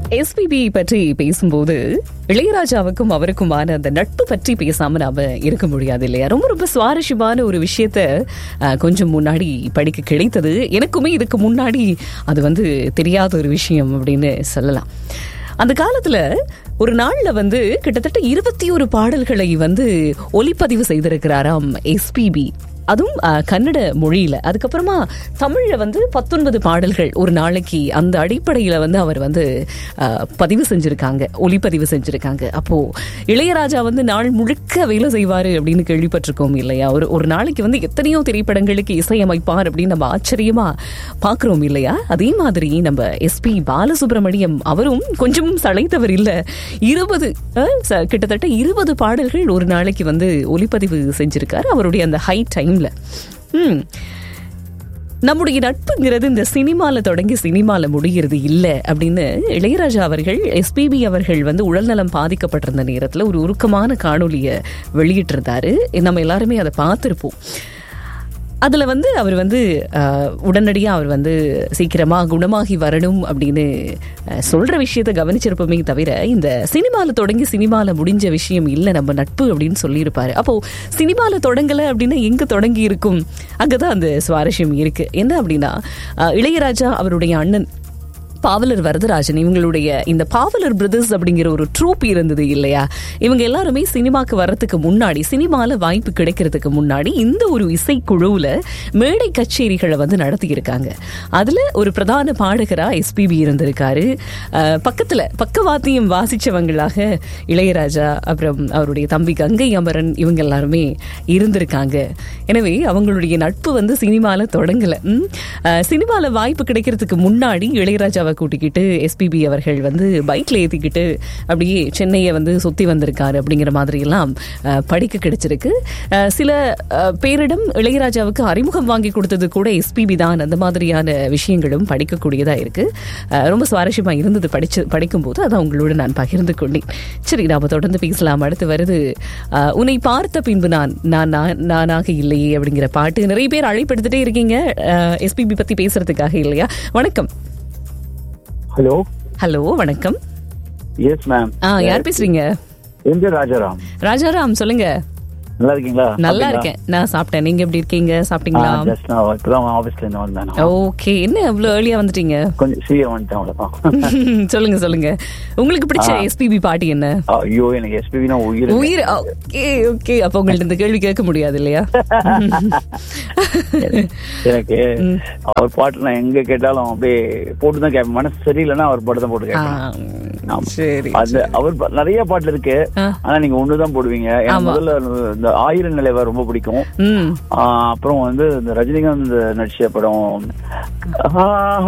SPB பற்றி பேசும்போது இளையராஜாவுக்கும் அவருக்குமான அந்த நட்பு பற்றி பேசாம நாம இருக்க முடியாது இல்லையா ரொம்ப ரொம்ப சுவாரஸ்யமான ஒரு விஷயத்த அஹ், கொஞ்சம் முன்னாடி படிக்க கிடைத்தது எனக்குமே இதுக்கு முன்னாடி அது வந்து தெரியாத ஒரு விஷயம் அப்படின்னு சொல்லலாம் அந்த காலத்துல ஒரு நாள்ல வந்து கிட்டத்தட்ட இருபத்தி ஒரு பாடல்களை வந்து ஒலிப்பதிவு செய்திருக்கிறாராம் எஸ்பிபி அதுவும் அஹ், கன்னட மொழியில அதுக்கப்புறமா தமிழ்ல வந்து பத்தொன்பது பாடல்கள் ஒரு நாளைக்கு அந்த அடிப்படையில வந்து அவர் வந்து அஹ், பதிவு செஞ்சிருக்காங்க ஒளிப்பதிவு செஞ்சிருக்காங்க அப்போ இளையராஜா வந்து நாள் முழுக்க வேலை செய்வாரு அப்படின்னு கேள்விப்பட்டிருக்கோம் இல்லையா ஒரு ஒரு நாளைக்கு வந்து எத்தனையோ திரைப்படங்களுக்கு இசையமைப்பார் அப்படின்னு நம்ம ஆச்சரியமா பார்க்கிறோம் இல்லையா அதே மாதிரி நம்ம எஸ்பி பாலசுப்ரமணியம் அவரும் கொஞ்சமும் சளைத்தவர் இல்ல இருபது அஹ், ச- கிட்டத்தட்ட இருபது பாடல்கள் ஒரு நாளைக்கு வந்து ஒளிப்பதிவு செஞ்சிருக்காரு அவருடைய அந்த ஹை டைம்ல ம் நம்முடைய நட்புங்கிறது இந்த சினிமால தொடங்கி சினிமால முடிகிறது இல்ல அப்படின்னு இளையராஜா அவர்கள் எஸ்பிபி அவர்கள் வந்து உடல்நலம் பாதிக்கப்பட்டிருந்த நேரத்துல ஒரு உருக்கமான காணொலியை வெளியிட்டிருந்தாரு நம்ம எல்லாருமே அதை பார்த்திருப்போம் அதுல வந்து அவர் வந்து அஹ், உடனடியா அவர் வந்து சீக்கிரமா குணமாகி வரணும் அப்படின்னு அஹ், சொல்ற விஷயத்த கவனிச்சிருப்போமே தவிர இந்த சினிமால தொடங்கி சினிமால முடிஞ்ச விஷயம் இல்ல நம்ம நட்பு அப்படின்னு சொல்லியிருப்பாரு அப்போ சினிமால தொடங்கல அப்படின்னா எங்க தொடங்கி இருக்கும் அங்கதான் அந்த சுவாரஸ்யம் இருக்கு என்ன அப்படின்னா அஹ், இளையராஜா அவருடைய அண்ணன் பாவலர் வரதராஜன் இவங்களுடைய இந்த பாவலர் பிரதர்ஸ் அப்படிங்கிற ஒரு ட்ரூப் இருந்தது இல்லையா இவங்க எல்லாருமே சினிமாக்கு வர்றதுக்கு முன்னாடி சினிமால வாய்ப்பு கிடைக்கிறதுக்கு முன்னாடி இந்த ஒரு இசைக்குழுவுல மேடை கச்சேரிகளை வந்து நடத்தி இருக்காங்க அதுல ஒரு பிரதான பாடகரா எஸ்பிபி இருந்திருக்காரு அஹ், பக்கத்துல பக்கவாத்தியம் வாசிச்சவங்களாக இளையராஜா அப்புறம் அவருடைய தம்பி கங்கை அமரன் இவங்க எல்லாருமே இருந்திருக்காங்க எனவே அவங்களுடைய நட்பு வந்து சினிமால தொடங்கல ம்? அஹ், சினிமால வாய்ப்பு கிடைக்கிறதுக்கு முன்னாடி இளையராஜாவை கூட்டிக்கிட்டு எஸ்பிபி அவர்கள் வந்து பைக்ல ஏத்திக்கிட்டு அப்படியே சென்னையை வந்து சுத்தி வந்திருக்காரு அப்படிங்கிற மாதிரி எல்லாம் அஹ், படிக்க கிடைச்சிருக்கு அஹ், சில அஹ், பேரிடம் இளையராஜாவுக்கு அறிமுகம் வாங்கி கொடுத்தது கூட எஸ்பிபி தான் அந்த மாதிரியான விஷயங்களும் படிக்கக்கூடியதா இருக்கு அஹ், ரொம்ப சுவாரஸ்யமா இருந்தது படிச்சு படிக்கும்போது அதை உங்களோட நான் பகிர்ந்து கொண்டேன் சரி நாம தொடர்ந்து பேசலாம் அடுத்து வருது அஹ், உன்னை பார்த்த பின்பு நான் நான் நான்- நானாக இல்லையே அப்படிங்கிற பாட்டு நிறைய பேர் அழைப்படுத்திட்டே இருக்கீங்க எஸ்பிபி பத்தி பேசுறதுக்காக இல்லையா வணக்கம் ஹலோ ஹலோ வணக்கம் எஸ் மேம் ஆ யார் பேசுறீங்க எம் ஜே ராஜாராம் ராஜாராம் சொல்லுங்க நல்லா இருக்கீங்களா நல்லா இருக்கேன் நான் சாப்பிட்டேன் நீங்க எப்படி இருக்கீங்க சாப்பிட்டீங்களா ஜஸ்ட் நான் இப்பதான் ஆபீஸ்ல இருந்து வந்தேன் நான். ஓகே என்ன இவ்வளவு ஏர்லியா வந்துட்டீங்க கொஞ்சம் சீக்கிரம் வந்துட்டேன் அவ்வளவுதான் சொல்லுங்க சொல்லுங்க உங்களுக்கு பிடிச்ச எஸ்பிபி பாட்டு என்ன ஐயோ எனக்கு எஸ்பிபினா உயிர் உயிர் ஓகே ஓகே அப்ப உங்கள்ட்ட இந்த கேள்வி கேட்க முடியாது இல்லையா எனக்கு அவர் பாட்டு நான் எங்க கேட்டாலும் அப்படியே போட்டு தான் கேட்பேன் மனசு சரியில்லைன்னா அவர் பாட்டு தான் போட்டு ஆ, கேட்பேன் ஆமா. சரி அது அவர் பா- நிறைய பாட்டு இருக்கு ஆ. ஆனா நீங்க ஒண்ணுதான் போடுவீங்க எனக்கு ஆமா. முதல்ல இந்த ஆயிரம் நிலைவா ரொம்ப பிடிக்கும் ம் ஆ, அப்புறம் வந்து இந்த ரஜினிகாந்த் நடிச்ச படம் ஆ,